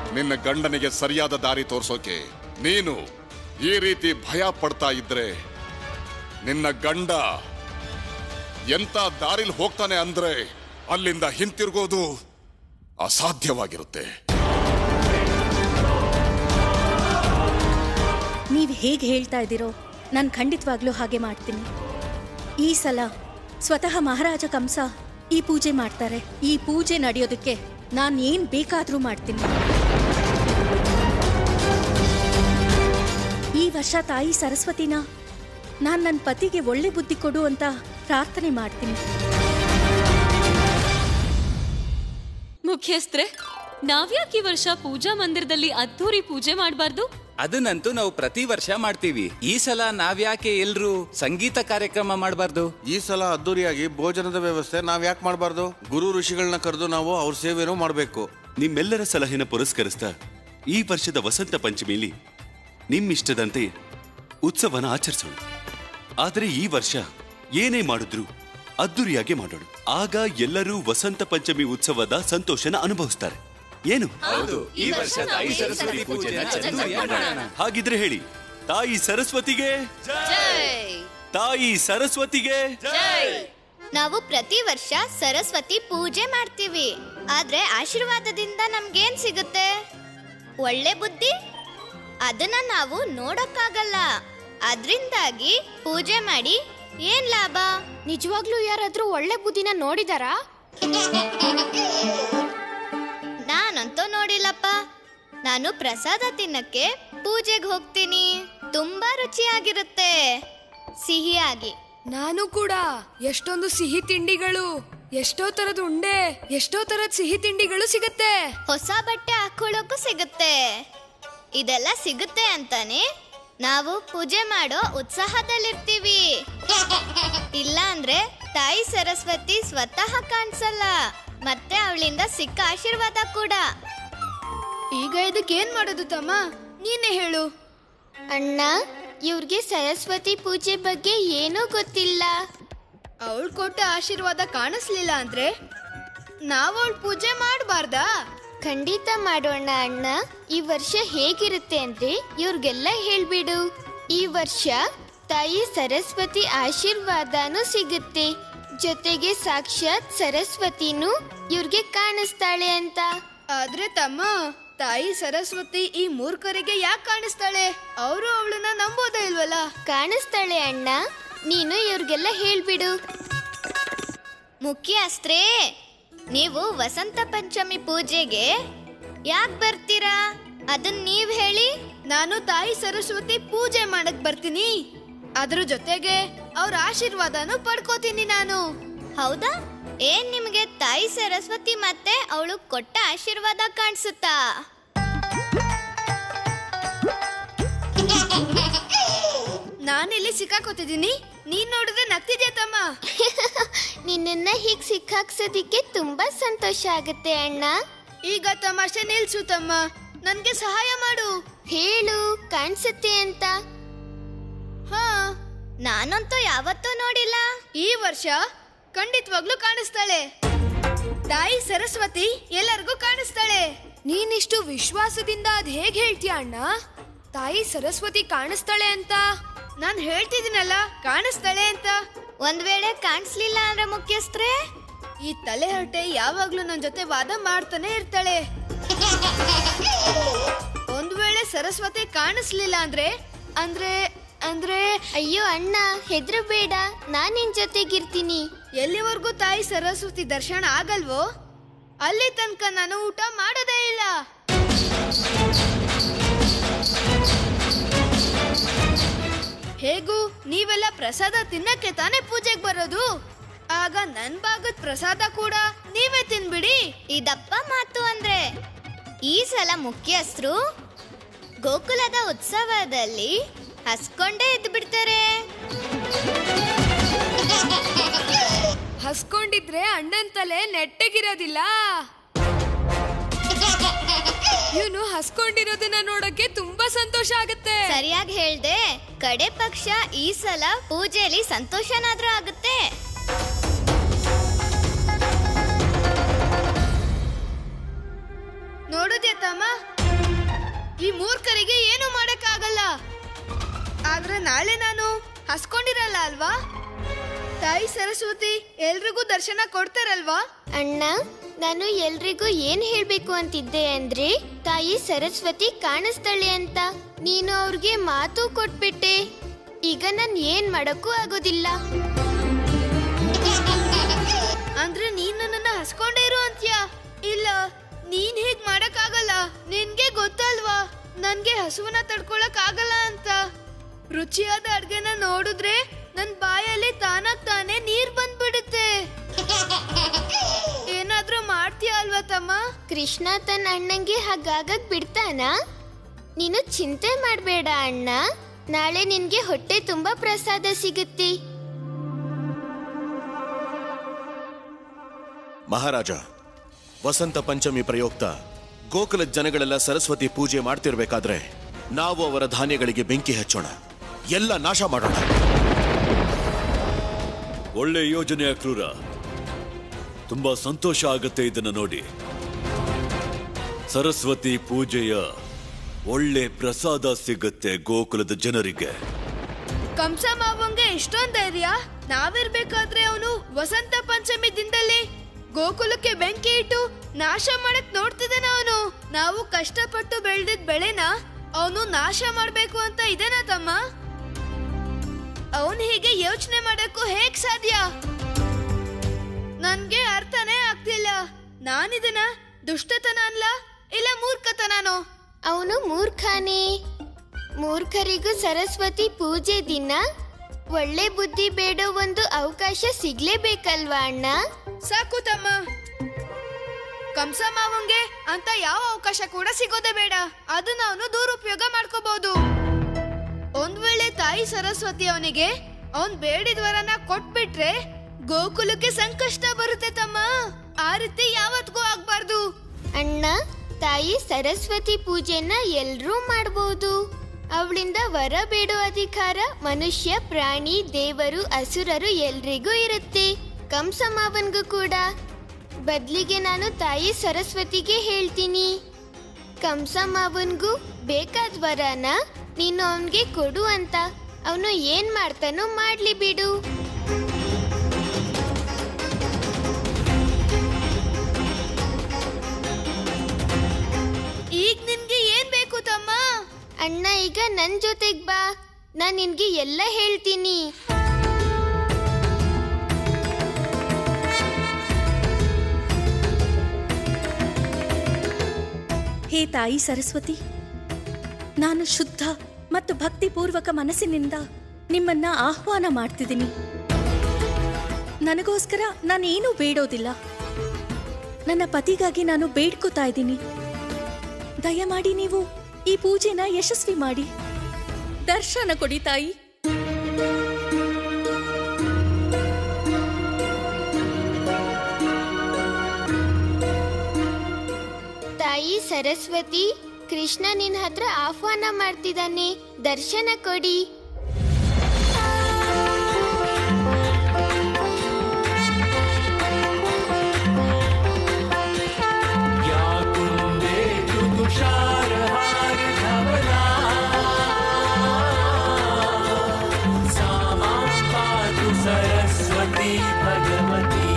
ನಿನ್ನ ಗಂಡನಿಗೆ ಸರಿಯಾದ ದಾರಿ ತೋರ್ಸೋಕೆ ನೀನು ಈ ರೀತಿ ಭಯ ಪಡ್ತಾ ಇದ್ರೆ ನಿನ್ನ ಗಂಡ ಎಂತ ದಾರಿಲಿ ಹೋಗ್ತಾನೆ ಅಂದ್ರೆ ಅಲ್ಲಿಂದ ಹಿಂತಿರುಗೋದು ಅಸಾಧ್ಯವಾಗಿರುತ್ತೆ ನೀವು ಹೇಗೆ ಹೇಳ್ತಾ ಇದ್ದೀರೋ ನಾನು ಖಂಡಿತವಾಗ್ಲೂ ಹಾಗೆ ಮಾಡ್ತೀನಿ ಈ ಸಲ ಸ್ವತಃ ಮಹಾರಾಜ ಕಂಸ ಈ ಪೂಜೆ ಮಾಡ್ತಾರೆ ಈ ಪೂಜೆ ನಡೆಯೋದಕ್ಕೆ ನಾನು ಏನ್ ಬೇಕಾದ್ರೂ ಮಾಡ್ತೀನಿ ಈ ವರ್ಷ ತಾಯಿ ಸರಸ್ವತಿನ ನಾನು ನನ್ನ ಪತಿಗೆ ಒಳ್ಳೆ ಬುದ್ಧಿ ಕೊಡು ಅಂತ ಪ್ರಾರ್ಥನೆ ಮಾಡ್ತೀನಿ ಮುಖ್ಯಸ್ಥ್ರೆ ನಾವ್ಯಾಕೆ ಈ ವರ್ಷ ಪೂಜಾ ಮಂದಿರದಲ್ಲಿ ಅದ್ಧೂರಿ ಪೂಜೆ ಮಾಡಬಾರ್ದು ಅದನ್ನಂತೂ ನಾವು ಪ್ರತಿ ವರ್ಷ ಮಾಡ್ತೀವಿ ಈ ಸಲ ನಾವ್ಯಾಕೆ ಎಲ್ರು ಸಂಗೀತ ಕಾರ್ಯಕ್ರಮ ಮಾಡಬಾರ್ದು ಈ ಸಲ ಅದ್ದೂರಿಯಾಗಿ ಭೋಜನದ ವ್ಯವಸ್ಥೆ ನಾವ್ ಯಾಕೆ ಮಾಡಬಾರ್ದು ಗುರು ಋಷಿಗಳನ್ನ ಕರೆದು ನಾವು ಅವ್ರ ಸೇವೆನೂ ಮಾಡಬೇಕು ನಿಮ್ಮೆಲ್ಲರ ಸಲಹೆನ ಪುರಸ್ಕರಿಸ್ತಾ ಈ ವರ್ಷದ ವಸಂತ ಪಂಚಮಿಲಿ ನಿಮ್ಮಿಷ್ಟದಂತೆ ಉತ್ಸವನ ಆಚರಿಸೋಣ ಆದರೆ ಈ ವರ್ಷ ಏನೇ ಮಾಡಿದ್ರು ಅದ್ದೂರಿಯಾಗಿ ಮಾಡೋಣ ಆಗ ಎಲ್ಲರೂ ವಸಂತ ಪಂಚಮಿ ಉತ್ಸವದ ಸಂತೋಷನ ಅನುಭವಿಸ್ತಾರೆ ಏನು ಈ ವರ್ಷ ತಾಯಿ ಸರಸ್ವತಿ ಪೂಜೆನ ಚೆನ್ನಾಗಿ ಮಾಡೋಣ. ಹಾಗಿದ್ರೆ ಹೇಳಿ ತಾಯಿ ಸರಸ್ವತಿಗೆ ತಾಯಿ ಸರಸ್ವತಿಗೆ ನಾವು ಪ್ರತಿ ವರ್ಷ ಸರಸ್ವತಿ ಪೂಜೆ ಮಾಡ್ತೀವಿ ಆದ್ರೆ ಆಶೀರ್ವಾದದಿಂದ ನಮ್ಗೇನ್ ಸಿಗುತ್ತೆ ಒಳ್ಳೆ ಬುದ್ಧಿ ಅದನ್ನ ನಾವು ನೋಡಕ್ಕಾಗಲ್ಲ ಅದ್ರಿಂದಾಗಿ ಪೂಜೆ ಮಾಡಿ ಏನ್ ಲಾಭ ನಿಜವಾಗ್ಲೂ ಯಾರಾದ್ರೂ ಒಳ್ಳೆ ಬುದ್ಧಿನ ನೋಡಿದಾರಾ ನಾನಂತೂ ನೋಡಿಲ್ಲಪ್ಪ ನಾನು ಪ್ರಸಾದ ತಿನ್ನಕ್ಕೆ ಪೂಜೆಗೆ ಹೋಗ್ತೀನಿ ತುಂಬಾ ರುಚಿಯಾಗಿರುತ್ತೆ ಸಿಹಿಯಾಗಿ ನಾನು ಕೂಡ ಎಷ್ಟೊಂದು ಸಿಹಿ ತಿಂಡಿಗಳು ಎಷ್ಟೋ ತರದ ಉಂಡೆ ಎಷ್ಟೋ ತರದ ಸಿಹಿ ತಿಂಡಿಗಳು ಸಿಗತ್ತೆ ಹೊಸ ಬಟ್ಟೆ ಹಾಕೊಳ್ಳೋಕ್ಕೂ ಸಿಗುತ್ತೆ ಇದೆಲ್ಲ ಸಿಗುತ್ತೆ ಅಂತಾನೆ ನಾವು ಪೂಜೆ ಮಾಡೋ ಉತ್ಸಾಹದಲ್ಲಿರ್ತೀವಿ ಇಲ್ಲ ಅಂದ್ರೆ ತಾಯಿ ಸರಸ್ವತಿ ಸ್ವತಃ ಕಾಣಿಸಲ್ಲ ಮತ್ತೆ ಅವಳಿಂದ ಸಿಕ್ಕ ಆಶೀರ್ವಾದ ಕೂಡ ಈಗ ಇದಕ್ಕೆ ಏನ್ ಮಾಡೋದು ತಮ್ಮ ನೀನೇ ಹೇಳು ಅಣ್ಣ ಇವ್ರಿಗೆ ಸರಸ್ವತಿ ಪೂಜೆ ಬಗ್ಗೆ ಏನೂ ಗೊತ್ತಿಲ್ಲ ಅವಳು ಕೊಟ್ಟ ಆಶೀರ್ವಾದ ಕಾಣಿಸ್ಲಿಲ್ಲ ಅಂದ್ರೆ ನಾವು ಅವಳ ಪೂಜೆ ಮಾಡಬಾರ್ದಾ ಖಂಡಿತ ಮಾಡೋಣ ಅಣ್ಣ ಈ ವರ್ಷ ಹೇಗಿರುತ್ತೆ ಅಂದ್ರೆ ಇವ್ರಿಗೆಲ್ಲ ಹೇಳ್ಬಿಡು ಈ ವರ್ಷ ತಾಯಿ ಸರಸ್ವತಿ ಆಶೀರ್ವಾದನೂ ಸಿಗುತ್ತೆ ಜೊತೆಗೆ ಸಾಕ್ಷಾತ್ ಸರಸ್ವತಿನೂ ಇವ್ರಿಗೆ ಕಾಣಿಸ್ತಾಳೆ ಅಂತ ಆದ್ರೆ ತಮ್ಮ ತಾಯಿ ಸರಸ್ವತಿ ಈ ಮೂರ್ಖರಿಗೆ ಯಾಕೆ ಕಾಣಿಸ್ತಾಳೆ ಅವರು ಅವಳನ್ನ ನಂಬೋದೇ ಇಲ್ವಲ್ಲ ಕಾಣಿಸ್ತಾಳೆ ಅಣ್ಣ ನೀನು ಇವ್ರಿಗೆಲ್ಲ ಹೇಳ್ಬಿಡು ಮುಖ್ಯಸ್ತ್ರೇ ನೀವು ವಸಂತ ಪಂಚಮಿ ಪೂಜೆಗೆ ಯಾಕೆ ಬರ್ತೀರಾ ಅದನ್ನ ನೀವ್ ಹೇಳಿ ನಾನು ತಾಯಿ ಸರಸ್ವತಿ ಪೂಜೆ ಮಾಡಕ್ ಬರ್ತೀನಿ ಅದ್ರ ಜೊತೆಗೆ ಅವ್ರ ಆಶೀರ್ವಾದನೂ ಪಡ್ಕೋತೀನಿ ನಾನು ಹೌದಾ ಏನ್ ನಿಮಗೆ ತಾಯಿ ಸರಸ್ವತಿ ಮತ್ತೆ ಅವಳು ಕೊಟ್ಟ ಆಶೀರ್ವಾದ ಕಾಣಿಸುತ್ತಾ ನಾನಿಲ್ಲಿ ಸಿಕ್ಕಾಕೋತಿದ್ದೀನಿ ನೀನ್ ನೋಡಿದ್ರೆ ನಗ್ತಿದ್ಯಾ ತಮ್ಮ ನಿನ್ನನ್ನ ಹೀಗ್ ಸಿಕ್ಕಾಕ್ಸೋದಿಕ್ಕೆ ತುಂಬಾ ಸಂತೋಷ ಆಗುತ್ತೆ ಅಣ್ಣ ಈಗ ತಮಾಷೆ ನಿಲ್ಸು ತಮ್ಮ ನನ್ಗೆ ಸಹಾಯ ಮಾಡು ಹೇಳು ಕಾಣಿಸುತ್ತೆ ಅಂತ ಹಾ ನಾನಂತೂ ಯಾವತ್ತೂ ನೋಡಿಲ್ಲ ಈ ವರ್ಷ ಖಂಡಿತವಾಗ್ಲೂ ಕಾಣಿಸ್ತಾಳೆ ತಾಯಿ ಸರಸ್ವತಿ ಎಲ್ಲರಿಗೂ ಕಾಣಿಸ್ತಾಳೆ ನೀನಿಷ್ಟು ವಿಶ್ವಾಸದಿಂದ ಅದ್ ಹೇಗ್ ಹೇಳ್ತೀಯ ಅಣ್ಣ ತಾಯಿ ಸರಸ್ವತಿ ಕಾಣಿಸ್ತಾಳೆ ಅಂತ ನಾನ್ ಹೇಳ್ತಿದ್ದೀನಲ್ಲ ಕಾಣಿಸ್ತಾಳೆ ಅಂತ ಒಂದ್ ವೇಳೆ ಕಾಣಿಸ್ಲಿಲ್ಲ ಅಂದ್ರೆ ಮುಖ್ಯಸ್ಥರೇ ಈ ತಲೆ ಹರಟೆ ಯಾವಾಗ್ಲೂ ನನ್ ಜೊತೆ ವಾದ ಮಾಡ್ತಾನೆ ಇರ್ತಾಳೆ ಒಂದ್ ವೇಳೆ ಸರಸ್ವತಿ ಕಾಣಿಸ್ಲಿಲ್ಲ ಅಂದ್ರೆ ಅಂದ್ರೆ ಅಂದ್ರೆ ಅಯ್ಯೋ ಅಣ್ಣ ಹೆದ್ರು ಬೇಡ ನಾನ್ ನಿನ್ ಜೊತೆಗಿರ್ತೀನಿ ಎಲ್ಲಿವರೆಗೂ ತಾಯಿ ಸರಸ್ವತಿ ದರ್ಶನ ಆಗಲ್ವೋ ಅಲ್ಲಿ ತನಕ ನಾನು ಊಟ ಮಾಡೋದೇ ಇಲ್ಲ ಹೇಗೂ ನೀವೆಲ್ಲ ಪ್ರಸಾದ ತಿನ್ನಕ್ಕೆ ತಾನೇ ಪೂಜೆಗೆ ಬರೋದು ಆಗ ನನ್ ಭಾಗದ ಪ್ರಸಾದ ಕೂಡ ನೀವೇ ತಿನ್ಬಿಡಿ ಇದಪ್ಪ ಮಾತು ಅಂದ್ರೆ ಈ ಸಲ ಮುಖ್ಯಸ್ಥರು ಗೋಕುಲದ ಉತ್ಸವದಲ್ಲಿ ಹಸ್ಕೊಂಡೇ ಎದ್ದು ಬಿಡ್ತಾರೆ ಹಸ್ಕೊಂಡಿದ್ರೆ ಅಣ್ಣನ್ ತಲೆ ನೆಟ್ಟಗಿರೋದಿಲ್ಲ ಇವನು ಹಸ್ಕೊಂಡಿರೋದನ್ನ ನೋಡಕ್ಕೆ ತುಂಬಾ ಸಂತೋಷ ಆಗುತ್ತೆ ಸರಿಯಾಗಿ ಹೇಳ್ದೆ ಕಡೆ ಪಕ್ಷ ಈ ಸಲ ಪೂಜೆಯಲ್ಲಿ ಸಂತೋಷನಾದ್ರೂ ಆಗುತ್ತೆ ನೋಡುದ್ಯಾ ತಮ್ಮ ಸರಸ್ವತಿ ಎಲ್ರಿಗೂ ದರ್ಶನ ಕೊಡ್ತಾರಲ್ವಾ ಅಣ್ಣ ನಾನು ಎಲ್ರಿಗೂ ಏನ್ ಹೇಳ್ಬೇಕು ಅಂತಿದ್ದೆ ಅಂದ್ರೆ ತಾಯಿ ಸರಸ್ವತಿ ಕಾಣಿಸ್ತಾಳೆ ಅಂತ ನೀನು ಅವ್ರಿಗೆ ಮಾತು ಕೊಟ್ಬಿಟ್ಟೆ ಈಗ ನಾನ್ ಏನ್ ಮಾಡಕ್ಕೂ ಆಗೋದಿಲ್ಲ ಅಂದ್ರೆ ನೀನ್ ನನ್ನನ್ನ ಹಸ್ಕೊಂಡೇ ಇರು ಅಂತ್ಯಾ ಇಲ್ಲ ನೀನ್ ಹೀಗ್ ಮಾಡಕ್ಕಾಗಲ್ಲ ನಿನ್ಗೆ ಗೊತ್ತಲ್ವಾ ನನ್ಗೆ ಹಸುವನ್ನ ತಡ್ಕೊಳಕ್ ಆಗಲ್ಲ ಅಂತ ರುಚಿಯಾದ ಅಡ್ಗೆನ ನೋಡಿದ್ರೆ ನನ್ ಬಾಯಲ್ಲಿ ತಾನಾಗ್ ತಾನೇ ನೀರ್ ಬಂದ್ಬಿಡುತ್ತೆ ಏನಾದ್ರೂ ಮಾಡ್ತೀಯ ಅಲ್ವಾ ತಮ್ಮ ಕೃಷ್ಣ ತನ್ನ ಅಣ್ಣಂಗೆ ಹಾಗಾಗಕ್ ಬಿಡ್ತಾನ ನೀನು ಚಿಂತೆ ಮಾಡ್ಬೇಡ ಅಣ್ಣ ನಾಳೆ ನಿನ್ಗೆ ಹೊಟ್ಟೆ ತುಂಬಾ ಪ್ರಸಾದ ಸಿಗುತ್ತೆ ಮಹಾರಾಜ ವಸಂತ ಪಂಚಮಿ ಪ್ರಯುಕ್ತ ಗೋಕುಲದ ಜನಗಳೆಲ್ಲ ಸರಸ್ವತಿ ಪೂಜೆ ಮಾಡ್ತಿರ್ಬೇಕಾದ್ರೆ ನಾವು ಅವರ ಧಾನ್ಯಗಳಿಗೆ ಬೆಂಕಿ ಹಚ್ಚೋಣ ಎಲ್ಲ ನಾಶ ಮಾಡೋಣ ಒಳ್ಳೆ ಯೋಜನೆಯ ಕ್ರೂರ ತುಂಬಾ ಸಂತೋಷ ಆಗುತ್ತೆ ಇದನ್ನ ನೋಡಿ ಸರಸ್ವತಿ ಪೂಜೆಯ ಒಳ್ಳೆ ಪ್ರಸಾದ ಸಿಗುತ್ತೆ ಗೋಕುಲದ ಜನರಿಗೆ ಕಂಸ ಮಾವಂಗೆ ಇಷ್ಟೊಂದ್ ಧೈರ್ಯ ನಾವಿರ್ಬೇಕಾದ್ರೆ ಅವನು ವಸಂತ ಪಂಚಮಿ ದಿನದಲ್ಲಿ ಗೋಕುಲಕ್ಕೆ ಬೆಂಕಿ ಇಟ್ಟು ನಾಶ ಮಾಡಕ್ ನೋಡ್ತಿದ್ದಾನ ಅವನು ನಾವು ಕಷ್ಟಪಟ್ಟು ಬೆಳೆದಿದ್ ಬೆಳೆನ ಅವನು ನಾಶ ಮಾಡ್ಬೇಕು ಅಂತ ಇದೇನಾ ತಮ್ಮ ಅವನ್ ಹೀಗೆ ಯೋಚನೆ ಮಾಡಕ್ಕೂ ಹೇಗ್ ಸಾಧ್ಯ ನನ್ಗೆ ಅರ್ಥನೇ ಆಗ್ತಿಲ್ಲ ನಾನಿದನ ದುಷ್ಟತನ ಅಲ್ಲ ಇಲ್ಲ ಮೂರ್ಖತನನೋ ಅವನು ಮೂರ್ಖನೇ ಮೂರ್ಖರಿಗೂ ಸರಸ್ವತಿ ಪೂಜೆ ದಿನ ಒಳ್ಳೆ ಬುದ್ಧಿ ಬೇಡೋ ಒಂದು ಅವಕಾಶ ಸಿಗ್ಲೇಬೇಕಲ್ವಾ ಅಣ್ಣ ಸಾಕು ತಮ್ಮ ಕಂಸ ಮಾವಂಗೆ ಅಂತ ಯಾವ ಅವಕಾಶ ಕೂಡ ಸಿಗೋದೇ ಬೇಡ ಅದನ್ನ ಅವನು ದುರುಪಯೋಗ ಮಾಡ್ಕೋಬಹುದು ಒಂದ್ ವೇಳೆ ತಾಯಿ ಸರಸ್ವತಿ ಅವನಿಗೆ ಅವನ್ ಬೇಡಿದ ವರನ ಕೊಟ್ಬಿಟ್ರೆ ಗೋಕುಲಕ್ಕೆ ಸಂಕಷ್ಟ ಬರುತ್ತೆ ತಮ್ಮ ಆ ರೀತಿ ಯಾವತ್ಗೂ ಆಗ್ಬಾರ್ದು ಅಣ್ಣ ತಾಯಿ ಸರಸ್ವತಿ ಪೂಜೆನ ಎಲ್ರೂ ಮಾಡ್ಬೋದು ಅವಳಿಂದ ವರ ಬೇಡೋ ಅಧಿಕಾರ ಮನುಷ್ಯ ಪ್ರಾಣಿ ದೇವರು ಅಸುರರು ಎಲ್ರಿಗೂ ಇರುತ್ತೆ ಕಂಸ ಮಾವನ್ಗೂ ಕೂಡ ಬದ್ಲಿಗೆ ನಾನು ತಾಯಿ ಸರಸ್ವತಿಗೆ ಹೇಳ್ತೀನಿ ಕಂಸ ಮಾವನ್ಗೂ ಬೇಕಾದ ವರನ ನೀನು ಅವನ್ಗೆ ಕೊಡು ಅಂತ ಅವನು ಏನ್ ಮಾಡ್ತಾನೋ ಮಾಡ್ಲಿ ಬಿಡು ಈಗ ನಿನ್ಗೆ ಏನ್ ಬೇಕು ತಮ್ಮ ಅಣ್ಣ ಈಗ ನನ್ ಜೊತೆಗ್ ಬಾ ನಾನ್ ನಿನ್ಗೆ ಎಲ್ಲ ಹೇಳ್ತೀನಿ ಹೇ ತಾಯಿ ಸರಸ್ವತಿ ನಾನು ಶುದ್ಧ ಮತ್ತು ಭಕ್ತಿಪೂರ್ವಕ ಮನಸ್ಸಿನಿಂದ ನಿಮ್ಮನ್ನ ಆಹ್ವಾನ ಮಾಡ್ತಿದ್ದೀನಿ ನನಗೋಸ್ಕರ ನಾನೇನೂ ಬೇಡೋದಿಲ್ಲ ನನ್ನ ಪತಿಗಾಗಿ ನಾನು ಬೇಡ್ಕೋತಾ ಇದ್ದೀನಿ ದಯಮಾಡಿ ನೀವು ಈ ಪೂಜೆನ ಯಶಸ್ವಿ ಮಾಡಿ ದರ್ಶನ ಕೊಡಿ ತಾಯಿ ತಾಯಿ ಸರಸ್ವತಿ ಕೃಷ್ಣ ನಿನ್ ಹತ್ರ ಆಹ್ವಾನ ಮಾಡ್ತಿದ್ದಾನೆ ದರ್ಶನ ಕೊಡಿ सरस्वती भगवती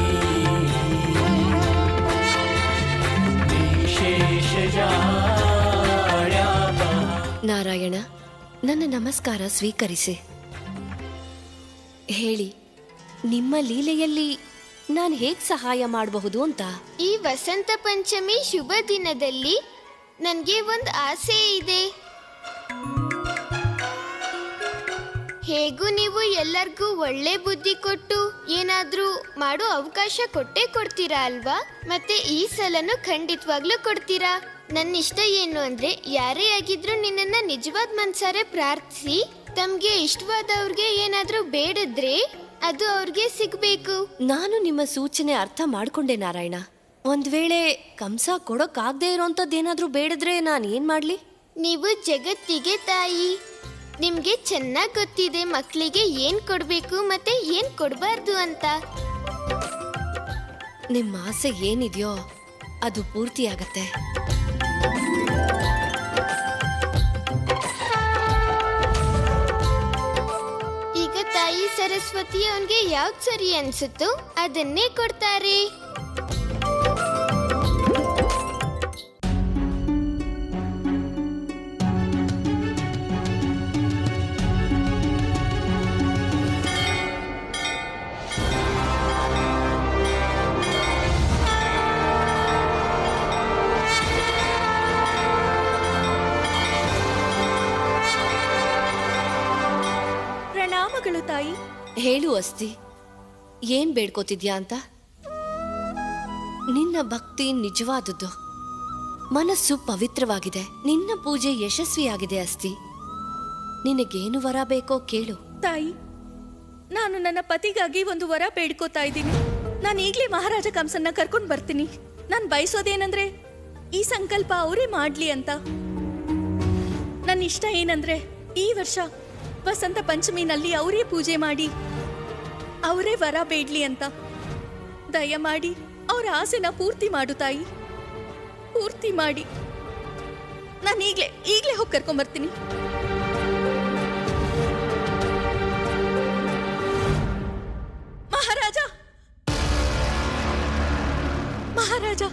ನಾರಾಯಣ ನನ್ನ ನಮಸ್ಕಾರ ಸ್ವೀಕರಿಸಿ ಹೇಳಿ ನಿಮ್ಮ ಲೀಲೆಯಲ್ಲಿ ನಾನು ಹೇಗ್ ಸಹಾಯ ಮಾಡಬಹುದು ಅಂತ ಈ ವಸಂತ ಪಂಚಮಿ ಶುಭ ದಿನದಲ್ಲಿ ನನ್ಗೆ ಒಂದ್ ಆಸೆ ಇದೆ ಹೇಗೂ ನೀವು ಎಲ್ಲರಿಗೂ ಒಳ್ಳೆ ಬುದ್ಧಿ ಕೊಟ್ಟು ಏನಾದ್ರೂ ಮಾಡೋ ಅವಕಾಶ ಕೊಟ್ಟೇ ಕೊಡ್ತೀರಾ ಅಲ್ವಾ ಮತ್ತೆ ಈ ಸಲನು ಖಂಡಿತವಾಗ್ಲೂ ಕೊಡ್ತೀರಾ ನನ್ನ ಇಷ್ಟ ಏನು ಅಂದ್ರೆ ಯಾರೇ ಆಗಿದ್ರು ನಿನ್ನನ್ನ ನಿಜವಾದ ಮನ್ಸಾರೆ ಪ್ರಾರ್ಥಿಸಿ ತಮ್ಗೆ ಇಷ್ಟವಾದವ್ರಿಗೆ ಏನಾದ್ರೂ ಬೇಡಿದ್ರೆ ಅದು ಅವ್ರಿಗೆ ಸಿಗ್ಬೇಕು ನಾನು ನಿಮ್ಮ ಸೂಚನೆ ಅರ್ಥ ಮಾಡ್ಕೊಂಡೆ ನಾರಾಯಣ ಒಂದ್ ವೇಳೆ ಕಂಸ ಕೊಡೋಕಾಗ್ದೇ ಇರೋಂಥದ್ದೇನಾದ್ರೂ ಬೇಡಿದ್ರೆ ನಾನು ಏನ್ ಮಾಡ್ಲಿ ನೀವು ಜಗತ್ತಿಗೆ ತಾಯಿ ನಿಮ್ಗೆ ಚೆನ್ನಾಗ್ ಗೊತ್ತಿದೆ ಮಕ್ಕಳಿಗೆ ಏನ್ ಕೊಡ್ಬೇಕು ಮತ್ತೆ ಏನ್ ಕೊಡ್ಬಾರ್ದು ಅಂತ ನಿಮ್ಮ ಆಸೆ ಏನಿದೆಯೋ ಅದು ಪೂರ್ತಿಯಾಗತ್ತೆ ಈಗ ತಾಯಿ ಸರಸ್ವತಿ ಅವನ್ಗೆ ಯಾವ್ದು ಸರಿ ಅನ್ಸುತ್ತೋ ಅದನ್ನೇ ಕೊಡ್ತಾರೆ ಪ್ರಣಾಮಗಳು ತಾಯಿ ಹೇಳು ಅಸ್ತಿ ಏನ್ ಬೇಡ್ಕೋತಿದ್ಯಾ ಅಂತ ನಿನ್ನ ಭಕ್ತಿ ನಿಜವಾದದ್ದು ಮನಸ್ಸು ಪವಿತ್ರವಾಗಿದೆ ನಿನ್ನ ಪೂಜೆ ಯಶಸ್ವಿಯಾಗಿದೆ ಅಸ್ತಿ ನಿನಗೇನು ವರ ಬೇಕೋ ಕೇಳು ತಾಯಿ ನಾನು ನನ್ನ ಪತಿಗಾಗಿ ಒಂದು ವರ ಬೇಡ್ಕೋತಾ ಇದ್ದೀನಿ ನಾನು ಈಗಲೇ ಮಹಾರಾಜ ಕಂಸನ್ನ ಕರ್ಕೊಂಡು ಬರ್ತೀನಿ ನಾನು ಬಯಸೋದೇನಂದ್ರೆ ಈ ಸಂಕಲ್ಪ ಅವರೇ ಮಾಡ್ಲಿ ಅಂತ ನನ್ನ ಇಷ್ಟ ಏನಂದ್ರೆ ಈ ವರ್ಷ ವಸಂತ ಪಂಚಮಿನಲ್ಲಿ ಅವರೇ ಪೂಜೆ ಮಾಡಿ ಅವರೇ ವರ ಬೇಡ್ಲಿ ಅಂತ ದಯಮಾಡಿ ಅವರ ಆಸೆನ ಪೂರ್ತಿ ಮಾಡು ತಾಯಿ ಪೂರ್ತಿ ಮಾಡಿ ನಾನು ಈಗಲೇ ಈಗಲೇ ಹೋಗಿ ಕರ್ಕೊಂಬರ್ತೀನಿ ಮಹಾರಾಜ ಮಹಾರಾಜ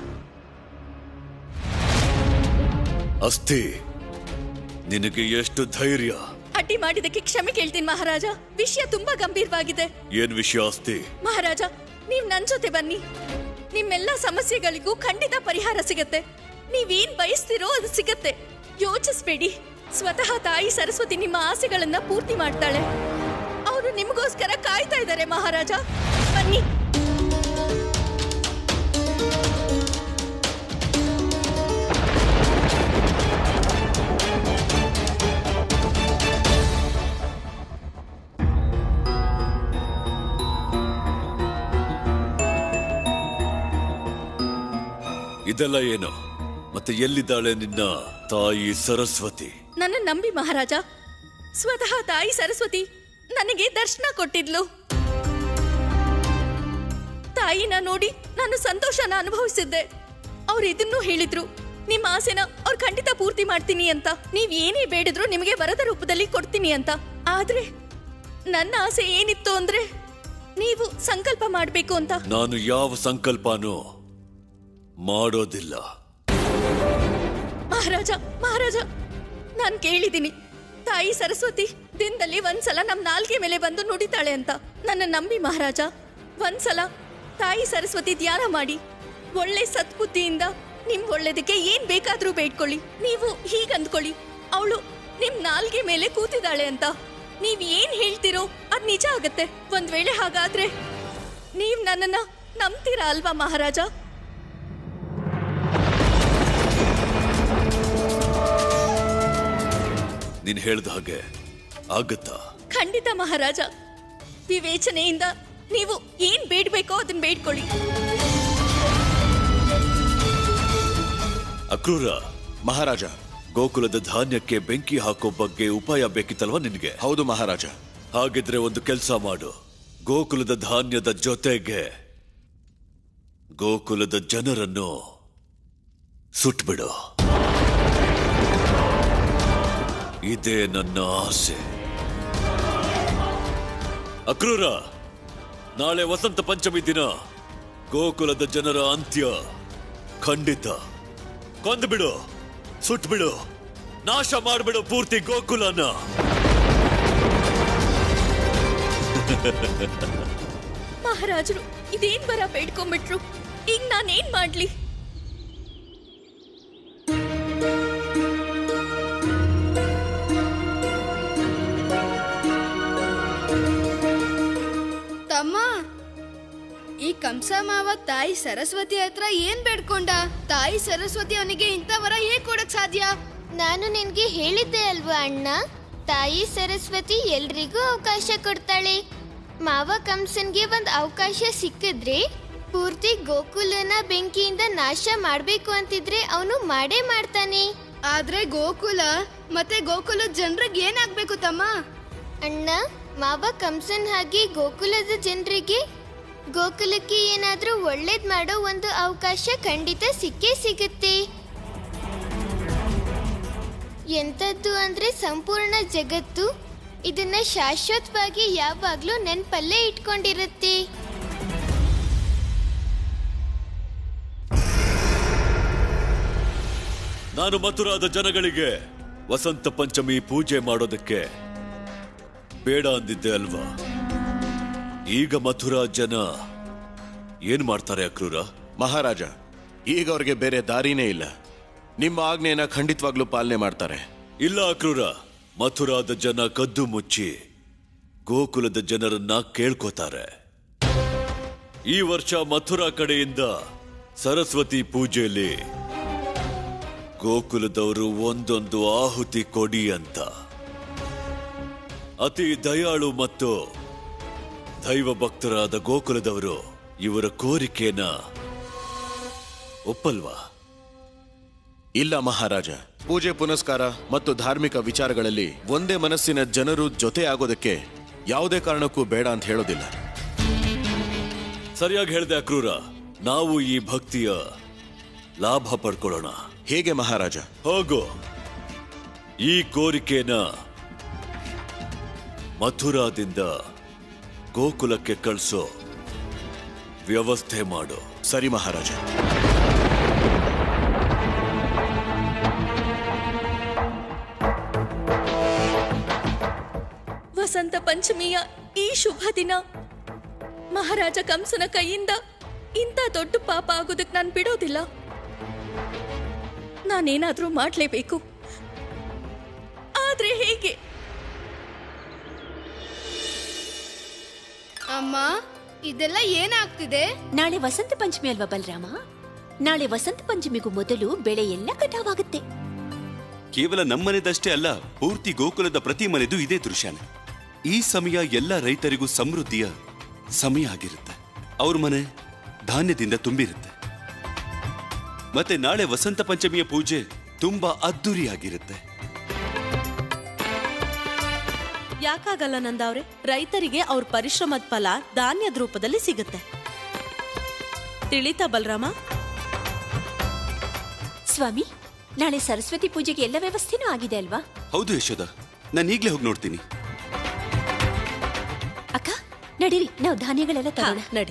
ಅಸ್ಥಿ ನಿನಗೆ ಎಷ್ಟು ಧೈರ್ಯ ಅಡ್ಡಿ ಮಾಡಿದಕ್ಕೆ ಕ್ಷಮೆ ಕೇಳ್ತೀನಿ ಮಹಾರಾಜ ವಿಷಯ ತುಂಬಾ ಗಂಭೀರವಾಗಿದೆ ಏನ್ ವಿಷಯ ಅಸ್ಥಿ ಮಹಾರಾಜ ನೀವ್ ನನ್ ಜೊತೆ ಬನ್ನಿ ನಿಮ್ಮೆಲ್ಲ ಸಮಸ್ಯೆಗಳಿಗೂ ಖಂಡಿತ ಪರಿಹಾರ ಸಿಗತ್ತೆ ನೀವೇನ್ ಬಯಸ್ತಿರೋ ಅದು ಸಿಗತ್ತೆ ಯೋಚಿಸ್ಬೇಡಿ ಸ್ವತಃ ತಾಯಿ ಸರಸ್ವತಿ ನಿಮ್ಮ ಆಸೆಗಳನ್ನ ಪೂರ್ತಿ ಮಾಡ್ತಾಳೆ ಅವರು ನಿಮಗೋಸ್ಕರ ಕಾಯ್ತಾ ಇದ್ದಾರೆ ಮಹಾರಾಜ ಬನ್ನಿ ಇದೆಲ್ಲ ಏನು ಮತ್ತೆ ಎಲ್ಲಿದ್ದಾಳೆ ನಿನ್ನ ತಾಯಿ ಸರಸ್ವತಿ ನನ್ನ ನಂಬಿ ಮಹಾರಾಜ ಸ್ವತಃ ತಾಯಿ ಸರಸ್ವತಿ ನನಗೆ ದರ್ಶನ ಕೊಟ್ಟಿದ್ಲು ತಾಯಿನ ನೋಡಿ ನಾನು ಸಂತೋಷನ ಅನುಭವಿಸಿದ್ದೆ ಅವ್ರು ಇದನ್ನೂ ಹೇಳಿದ್ರು ನಿಮ್ಮ ಆಸೆನ ಅವ್ರು ಖಂಡಿತ ಪೂರ್ತಿ ಮಾಡ್ತೀನಿ ಅಂತ ನೀವ್ ಏನೇ ಬೇಡಿದ್ರು ನಿಮಗೆ ವರದ ರೂಪದಲ್ಲಿ ಕೊಡ್ತೀನಿ ಅಂತ ಆದ್ರೆ ನನ್ನ ಆಸೆ ಏನಿತ್ತು ಅಂದ್ರೆ ನೀವು ಸಂಕಲ್ಪ ಮಾಡ್ಬೇಕು ಅಂತ ನಾನು ಯಾವ ಸಂಕಲ್ಪನೂ ಮಾಡೋದಿಲ್ಲ ಮಹಾರಾಜ ಮಹಾರಾಜ ನಾನ್ ಕೇಳಿದ್ದೀನಿ ತಾಯಿ ಸರಸ್ವತಿ ದಿನದಲ್ಲಿ ಒಂದ್ಸಲ ನಮ್ ನಾಲ್ಗೆ ಮೇಲೆ ಬಂದು ನುಡಿತಾಳೆ ಅಂತ ನನ್ನ ನಂಬಿ ಮಹಾರಾಜ ಒಂದ್ಸಲ ತಾಯಿ ಸರಸ್ವತಿ ಧ್ಯಾನ ಮಾಡಿ ಒಳ್ಳೆ ಸದ್ಬುದ್ಧಿಯಿಂದ ನಿಮ್ ಒಳ್ಳೇದಕ್ಕೆ ಏನ್ ಬೇಕಾದ್ರೂ ಬೇಡ್ಕೊಳ್ಳಿ ನೀವು ಹೀಗ್ ಅಂದ್ಕೊಳ್ಳಿ ಅವಳು ನಿಮ್ ನಾಲ್ಗೆ ಮೇಲೆ ಕೂತಿದ್ದಾಳೆ ಅಂತ ನೀವ್ ಏನ್ ಹೇಳ್ತಿರೋ ಅದ್ ನಿಜ ಆಗತ್ತೆ ಒಂದ್ ವೇಳೆ ಹಾಗಾದ್ರೆ ನೀವ್ ನನ್ನನ್ನ ನಂಬ್ತೀರಾ ಅಲ್ವಾ ಮಹಾರಾಜ ನೀನ್ ಹೇಳ್ದ ಹಾಗೆ ಆಗತ್ತಾ ಖಂಡಿತ ಮಹಾರಾಜ ವಿವೇಚನೆಯಿಂದ ನೀವು ಏನ್ ಬೇಡ್ಬೇಕೋ ಅದನ್ನ ಬೇಡ್ಕೊಳ್ಳಿ ಅಕ್ರೂರ ಮಹಾರಾಜ ಗೋಕುಲದ ಧಾನ್ಯಕ್ಕೆ ಬೆಂಕಿ ಹಾಕೋ ಬಗ್ಗೆ ಉಪಾಯ ಬೇಕಿತ್ತಲ್ವಾ ನಿನಗೆ ಹೌದು ಮಹಾರಾಜ ಹಾಗಿದ್ರೆ ಒಂದು ಕೆಲಸ ಮಾಡು ಗೋಕುಲದ ಧಾನ್ಯದ ಜೊತೆಗೆ ಗೋಕುಲದ ಜನರನ್ನು ಸುಟ್ಬಿಡು ಇದೇ ನನ್ನ ಆಸೆ ಅಕ್ರೂರ ನಾಳೆ ವಸಂತ ಪಂಚಮಿ ದಿನ ಗೋಕುಲದ ಜನರ ಅಂತ್ಯ ಖಂಡಿತ ಕೊಂದ್ಬಿಡು ಸುಟ್ಬಿಡು ನಾಶ ಮಾಡ್ಬಿಡು ಪೂರ್ತಿ ಗೋಕುಲನ ಮಹಾರಾಜರು ಇದೇನ್ ಬರ ಬೇಡ್ಕೊಂಡ್ಬಿಟ್ರು ಈಗ ನಾನೇನ್ ಮಾಡ್ಲಿ ತಮ್ಮ ಈ ಕಂಸ ಮಾವ ತಾಯಿ ಸರಸ್ವತಿ ಹತ್ರ ಏನ್ ಬೇಡ್ಕೊಂಡ ತಾಯಿ ಸರಸ್ವತಿ ಅವನಿಗೆ ಇಂಥ ವರ ಹೇಗ್ ಕೊಡಕ್ ಸಾಧ್ಯ ನಾನು ನಿನ್ಗೆ ಹೇಳಿದ್ದೆ ಅಲ್ವಾ ಅಣ್ಣ ತಾಯಿ ಸರಸ್ವತಿ ಎಲ್ರಿಗೂ ಅವಕಾಶ ಕೊಡ್ತಾಳೆ ಮಾವ ಕಂಸನ್ಗೆ ಒಂದ್ ಅವಕಾಶ ಸಿಕ್ಕಿದ್ರೆ ಪೂರ್ತಿ ಗೋಕುಲನ ಬೆಂಕಿಯಿಂದ ನಾಶ ಮಾಡ್ಬೇಕು ಅಂತಿದ್ರೆ ಅವನು ಮಾಡೇ ಮಾಡ್ತಾನೆ ಆದ್ರೆ ಗೋಕುಲ ಮತ್ತೆ ಗೋಕುಲದ ಜನರಿಗೆ ಏನಾಗ್ಬೇಕು ತಮ್ಮ ಅಣ್ಣ ಮಾವ ಕಂಸನ್ ಹಾಗೆ ಗೋಕುಲದ ಜನರಿಗೆ ಗೋಕುಲಕ್ಕೆ ಏನಾದ್ರೂ ಒಳ್ಳೇದ್ ಮಾಡೋ ಒಂದು ಅವಕಾಶ ಖಂಡಿತ ಸಿಕ್ಕೇ ಸಿಗುತ್ತೆ ಎಂಥದ್ದು ಅಂದ್ರೆ ಸಂಪೂರ್ಣ ಜಗತ್ತು ಇದನ್ನ ಶಾಶ್ವತವಾಗಿ ಯಾವಾಗ್ಲೂ ನೆನ್ಪಲ್ಲೇ ಇಟ್ಕೊಂಡಿರುತ್ತೆ ನಾನು ಮಥುರಾದ ಜನಗಳಿಗೆ ವಸಂತ ಪಂಚಮಿ ಪೂಜೆ ಮಾಡೋದಕ್ಕೆ ಬೇಡ ಅಂದಿದ್ದೆ ಅಲ್ವಾ ಈಗ ಮಥುರಾ ಜನ ಏನ್ ಮಾಡ್ತಾರೆ ಅಕ್ರೂರ ಮಹಾರಾಜ ಈಗ ಅವ್ರಿಗೆ ಬೇರೆ ದಾರಿನೇ ಇಲ್ಲ ನಿಮ್ಮ ಆಜ್ಞೆಯನ್ನ ಖಂಡಿತವಾಗ್ಲೂ ಪಾಲನೆ ಮಾಡ್ತಾರೆ ಇಲ್ಲ ಅಕ್ರೂರ ಮಥುರಾದ ಜನ ಕದ್ದು ಮುಚ್ಚಿ ಗೋಕುಲದ ಜನರನ್ನ ಕೇಳ್ಕೋತಾರೆ ಈ ವರ್ಷ ಮಥುರಾ ಕಡೆಯಿಂದ ಸರಸ್ವತಿ ಪೂಜೆಯಲ್ಲಿ ಗೋಕುಲದವರು ಒಂದೊಂದು ಆಹುತಿ ಕೊಡಿ ಅಂತ ಅತಿ ದಯಾಳು ಮತ್ತು ದೈವ ಭಕ್ತರಾದ ಗೋಕುಲದವರು ಇವರ ಕೋರಿಕೆನ ಒಪ್ಪಲ್ವಾ ಇಲ್ಲ ಮಹಾರಾಜ ಪೂಜೆ ಪುನಸ್ಕಾರ ಮತ್ತು ಧಾರ್ಮಿಕ ವಿಚಾರಗಳಲ್ಲಿ ಒಂದೇ ಮನಸ್ಸಿನ ಜನರು ಜೊತೆ ಆಗೋದಕ್ಕೆ ಯಾವುದೇ ಕಾರಣಕ್ಕೂ ಬೇಡ ಅಂತ ಹೇಳೋದಿಲ್ಲ ಸರಿಯಾಗಿ ಹೇಳ್ದೆ ಅಕ್ರೂರ ನಾವು ಈ ಭಕ್ತಿಯ ಲಾಭ ಪಡ್ಕೊಳ್ಳೋಣ ಹೇಗೆ ಮಹಾರಾಜ ಹೋಗು ಈ ಕೋರಿಕೆನ ಮಥುರಾದಿಂದ ಗೋಕುಲಕ್ಕೆ ಕಳಿಸೋ ವ್ಯವಸ್ಥೆ ಮಾಡು ಸರಿ ಮಹಾರಾಜ ವಸಂತ ಪಂಚಮಿಯ ಈ ಶುಭ ದಿನ ಮಹಾರಾಜ ಕಂಸನ ಕೈಯಿಂದ ಇಂಥ ದೊಡ್ಡ ಪಾಪ ಆಗೋದಕ್ಕೆ ನಾನು ಬಿಡೋದಿಲ್ಲ ನಾನೇನಾದ್ರೂ ಮಾಡ್ಲೇಬೇಕು ಆದ್ರೆ ಹೇಗೆ ಅಮ್ಮ ಇದೆಲ್ಲ ಏನಾಗ್ತಿದೆ ನಾಳೆ ವಸಂತ ಪಂಚಮಿ ಅಲ್ವಾ ಬಲರಾಮ ನಾಳೆ ವಸಂತ ಪಂಚಮಿಗೂ ಮೊದಲು ಬೆಳೆ ಎಲ್ಲ ಕಟಾವಾಗುತ್ತೆ ಕೇವಲ ನಮ್ಮನೆದಷ್ಟೇ ಅಲ್ಲ ಪೂರ್ತಿ ಗೋಕುಲದ ಪ್ರತಿ ಮನೆದು ಇದೇ ದೃಶ್ಯನೇ ಈ ಸಮಯ ಎಲ್ಲ ರೈತರಿಗೂ ಸಮೃದ್ಧಿಯ ಸಮಯ ಆಗಿರುತ್ತೆ ಅವ್ರ ಮನೆ ಧಾನ್ಯದಿಂದ ತುಂಬಿರುತ್ತೆ ಮತ್ತೆ ನಾಳೆ ವಸಂತ ಪಂಚಮಿಯ ಪೂಜೆ ತುಂಬಾ ಅದ್ದೂರಿಯಾಗಿರುತ್ತೆ ಯಾಕಾಗಲ್ಲ ನಂದವ್ರೆ ರೈತರಿಗೆ ಅವ್ರ ಪರಿಶ್ರಮದ ಫಲ ಧಾನ್ಯದ ರೂಪದಲ್ಲಿ ಸಿಗುತ್ತೆ ತಿಳಿತಾ ಬಲರಾಮ ಸ್ವಾಮಿ ನಾಳೆ ಸರಸ್ವತಿ ಪೂಜೆಗೆ ಎಲ್ಲ ವ್ಯವಸ್ಥೆನೂ ಆಗಿದೆ ಅಲ್ವಾ ಹೌದು ಯಶೋದ ನಾನು ಈಗಲೇ ಹೋಗಿ ನೋಡ್ತೀನಿ ಅಕ್ಕ ನಡೀರಿ ನಾವು ಧಾನ್ಯಗಳೆಲ್ಲ ತಗೋಣ ನಡಿ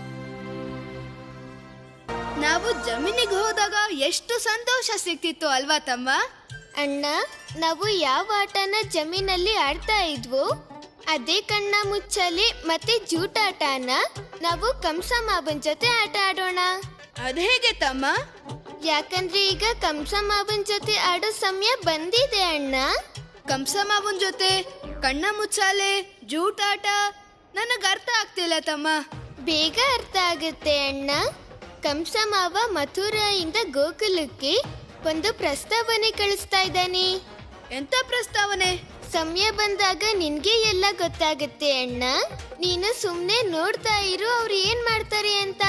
ನಾವು ಜಮೀನಿಗೆ ಹೋದಾಗ ಎಷ್ಟು ಸಂತೋಷ ಸಿಕ್ತಿತ್ತು ಅಲ್ವಾ ತಮ್ಮ ಅಣ್ಣ ನಾವು ಯಾವ ಆಟನ ಜಮೀನಲ್ಲಿ ಆಡ್ತಾ ಇದ್ವು ಅದೇ ಕಣ್ಣ ಮುಚ್ಚಲಿ ಮತ್ತೆ ಜೂಟಾಟನ ನಾವು ಕಂಸ ಮಾವನ್ ಜೊತೆ ಆಟ ಆಡೋಣ ಅದೇಗೆ ತಮ್ಮ ಯಾಕಂದ್ರೆ ಈಗ ಕಂಸ ಮಾವನ್ ಜೊತೆ ಆಡೋ ಸಮಯ ಬಂದಿದೆ ಅಣ್ಣ ಕಂಸ ಮಾವನ್ ಜೊತೆ ಕಣ್ಣ ಮುಚ್ಚಾಲೆ ಜೂಟಾಟ ನನಗ್ ಅರ್ಥ ಆಗ್ತಿಲ್ಲ ತಮ್ಮ ಬೇಗ ಅರ್ಥ ಆಗುತ್ತೆ ಅಣ್ಣ ಕಂಸ ಮಾವ ಮಥುರಾಯಿಂದ ಗೋಕುಲಕ್ಕೆ ಒಂದು ಪ್ರಸ್ತಾವನೆ ಕಳಿಸ್ತಾ ಇದ್ದಾನೆ ಎಂತ ಪ್ರಸ್ತಾವನೆ ಸಮಯ ಬಂದಾಗ ನಿನ್ಗೆ ಎಲ್ಲ ಗೊತ್ತಾಗುತ್ತೆ ಅಣ್ಣ ನೀನು ಸುಮ್ನೆ ನೋಡ್ತಾ ಇರು ಅವ್ರು ಏನ್ ಮಾಡ್ತಾರೆ ಅಂತ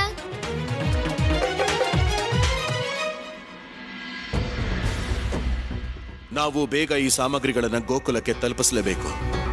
ನಾವು ಬೇಗ ಈ ಸಾಮಗ್ರಿಗಳನ್ನ ಗೋಕುಲಕ್ಕೆ ತಲುಪಿಸಲೇಬೇಕು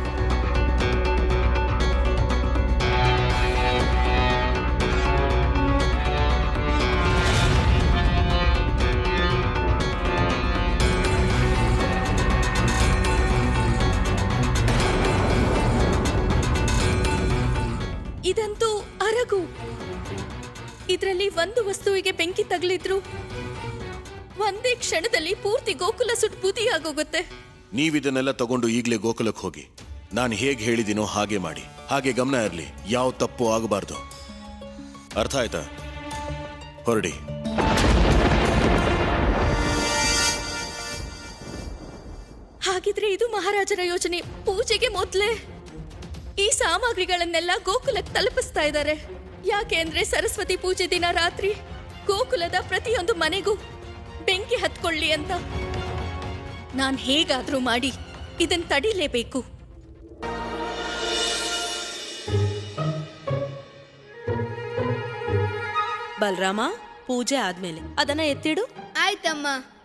ಇದಂತೂ ಅರಗು ಇದರಲ್ಲಿ ಒಂದು ವಸ್ತುವಿಗೆ ಬೆಂಕಿ ತಗಲಿದ್ರು ಒಂದೇ ಕ್ಷಣದಲ್ಲಿ ಪೂರ್ತಿ ಗೋಕುಲ ಸುಟ್ಟು ಬೂದಿ ಆಗೋಗುತ್ತೆ ನೀವಿದನ್ನೆಲ್ಲ ತಗೊಂಡು ಈಗಲೇ ಗೋಕುಲಕ್ಕೆ ಹೋಗಿ ನಾನು ಹೇಗೆ ಹೇಳಿದಿನೋ ಹಾಗೆ ಮಾಡಿ ಹಾಗೆ ಗಮನ ಇರಲಿ ಯಾವ ತಪ್ಪು ಆಗಬಾರ್ದು ಅರ್ಥ ಆಯ್ತಾ ಹೊರಡಿ ಹಾಗಿದ್ರೆ ಇದು ಮಹಾರಾಜರ ಯೋಜನೆ ಪೂಜೆಗೆ ಮೊದ್ಲೇ ಈ ಸಾಮಗ್ರಿಗಳನ್ನೆಲ್ಲ ಗೋಕುಲಕ್ಕೆ ತಲುಪಿಸ್ತಾ ಇದ್ದಾರೆ ಯಾಕೆ ಅಂದ್ರೆ ಸರಸ್ವತಿ ಪೂಜೆ ದಿನ ರಾತ್ರಿ ಗೋಕುಲದ ಪ್ರತಿಯೊಂದು ಮನೆಗೂ ಬೆಂಕಿ ಹತ್ಕೊಳ್ಳಿ ಅಂತ ನಾನ್ ಹೇಗಾದ್ರೂ ಮಾಡಿ ಇದನ್ ತಡಿಲೇಬೇಕು ಬಲರಾಮ ಪೂಜೆ ಆದ್ಮೇಲೆ ಅದನ್ನ ಎತ್ತಿಡು ಆಯ್ತಮ್ಮ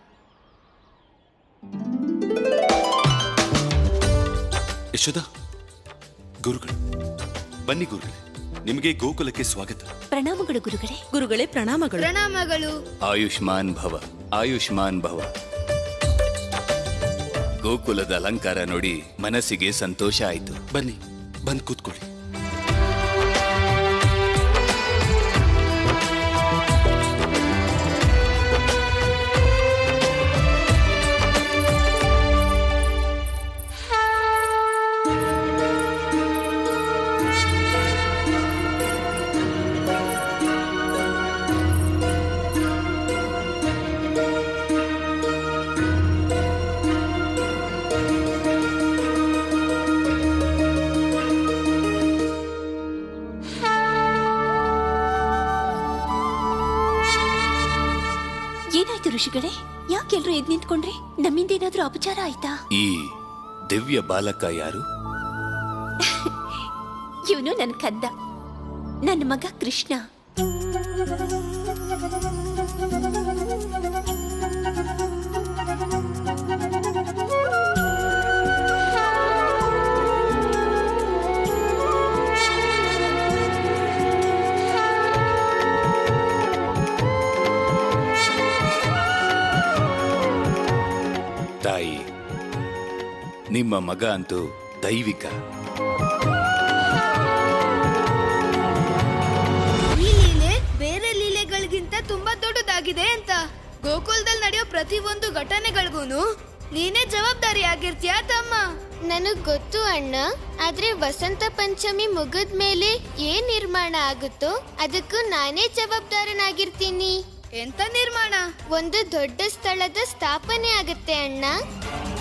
ಯಶೋದ ಗುರುಗಳು ಬನ್ನಿ ಗುರುಗಳೇ ನಿಮಗೆ ಗೋಕುಲಕ್ಕೆ ಸ್ವಾಗತ ಪ್ರಣಾಮಗಳು ಗುರುಗಳೇ ಗುರುಗಳೇ ಪ್ರಣಾಮಗಳು ಪ್ರಣಾಮಗಳು ಆಯುಷ್ಮಾನ್ ಭವ ಆಯುಷ್ಮಾನ್ ಭವ ಗೋಕುಲದ ಅಲಂಕಾರ ನೋಡಿ ಮನಸ್ಸಿಗೆ ಸಂತೋಷ ಆಯ್ತು ಬನ್ನಿ ಬಂದ್ ಕೂತ್ಕೊಳ್ಳಿ ಏನಾಯ್ತು ಋಷಿಗಳೇ ಯಾಕೆಲ್ರು ಎದ್ ನಿಂತ್ಕೊಂಡ್ರಿ ನಮ್ಮಿಂದ ಏನಾದ್ರೂ ಅಪಚಾರ ಆಯ್ತಾ ಈ ದಿವ್ಯ ಬಾಲಕ ಯಾರು ಇವನು ನನ್ನ ಕಂದ ನನ್ನ ಮಗ ಕೃಷ್ಣ ತಾಯಿ ನಿಮ್ಮ ಮಗ ಅಂತೂ ದೈವಿಕ ಈ ಲೀಲೆ ಬೇರೆ ಲೀಲೆಗಳಿಗಿಂತ ತುಂಬಾ ದೊಡ್ಡದಾಗಿದೆ ಅಂತ ಗೋಕುಲದಲ್ಲಿ ನಡೆಯೋ ಪ್ರತಿ ಒಂದು ಘಟನೆಗಳಿಗೂನು ನೀನೇ ಜವಾಬ್ದಾರಿ ಆಗಿರ್ತೀಯಾ ತಮ್ಮ ನನಗ್ ಗೊತ್ತು ಅಣ್ಣ ಆದ್ರೆ ವಸಂತ ಪಂಚಮಿ ಮುಗಿದ ಮೇಲೆ ಏನ್ ನಿರ್ಮಾಣ ಆಗುತ್ತೋ ಅದಕ್ಕೂ ನಾನೇ ಜವಾಬ್ದಾರನಾಗಿರ್ತೀನಿ ಎಂತ ನಿರ್ಮಾಣ ಒಂದು ದೊಡ್ಡ ಸ್ಥಳದ ಸ್ಥಾಪನೆ ಆಗುತ್ತೆ ಅಣ್ಣ